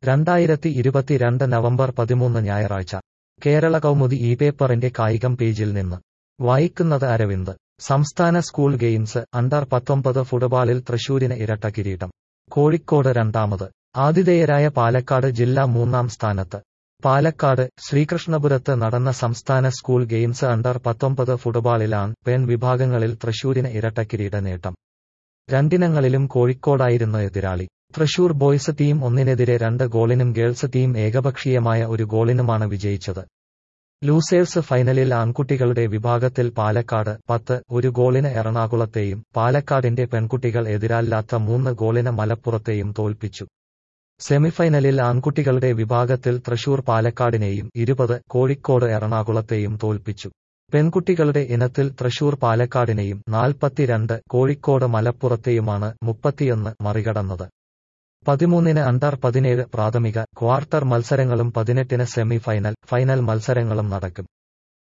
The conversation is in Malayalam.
രണ്ടായിരത്തി ഇരുപത്തിരണ്ട് നവംബർ പതിമൂന്ന് ഞായറാഴ്ച കേരള കൗമുദി ഈ പേപ്പറിന്റെ കായികം പേജിൽ നിന്ന് വായിക്കുന്നത് അരവിന്ദ് സംസ്ഥാന സ്കൂൾ ഗെയിംസ് അണ്ടർ പത്തൊമ്പത് ഫുട്ബോളിൽ തൃശൂരിന് ഇരട്ട കിരീടം കോഴിക്കോട് രണ്ടാമത് ആതിഥേയരായ പാലക്കാട് ജില്ല മൂന്നാം സ്ഥാനത്ത് പാലക്കാട് ശ്രീകൃഷ്ണപുരത്ത് നടന്ന സംസ്ഥാന സ്കൂൾ ഗെയിംസ് അണ്ടർ പത്തൊമ്പത് ഫുട്ബോളിലാണ് പെൺ വിഭാഗങ്ങളിൽ തൃശൂരിന് ഇരട്ട കിരീട നേട്ടം രണ്ടിനങ്ങളിലും കോഴിക്കോടായിരുന്നു എതിരാളി തൃശൂർ ബോയ്സ് ടീം ഒന്നിനെതിരെ രണ്ട് ഗോളിനും ഗേൾസ് ടീം ഏകപക്ഷീയമായ ഒരു ഗോളിനുമാണ് വിജയിച്ചത് ലൂസേഴ്സ് ഫൈനലിൽ ആൺകുട്ടികളുടെ വിഭാഗത്തിൽ പാലക്കാട് പത്ത് ഒരു ഗോളിന് എറണാകുളത്തെയും പാലക്കാടിന്റെ പെൺകുട്ടികൾ എതിരല്ലാത്ത മൂന്ന് ഗോളിന് മലപ്പുറത്തെയും തോൽപ്പിച്ചു സെമിഫൈനലിൽ ആൺകുട്ടികളുടെ വിഭാഗത്തിൽ തൃശൂർ പാലക്കാടിനെയും ഇരുപത് കോഴിക്കോട് എറണാകുളത്തെയും തോൽപ്പിച്ചു പെൺകുട്ടികളുടെ ഇനത്തിൽ തൃശൂർ പാലക്കാടിനെയും നാൽപ്പത്തിരണ്ട് കോഴിക്കോട് മലപ്പുറത്തെയുമാണ് മുപ്പത്തിയൊന്ന് മറികടന്നത് പതിമൂന്നിന് അണ്ടർ പതിനേഴ് പ്രാഥമിക ക്വാർട്ടർ മത്സരങ്ങളും പതിനെട്ടിന് സെമി ഫൈനൽ ഫൈനൽ മത്സരങ്ങളും നടക്കും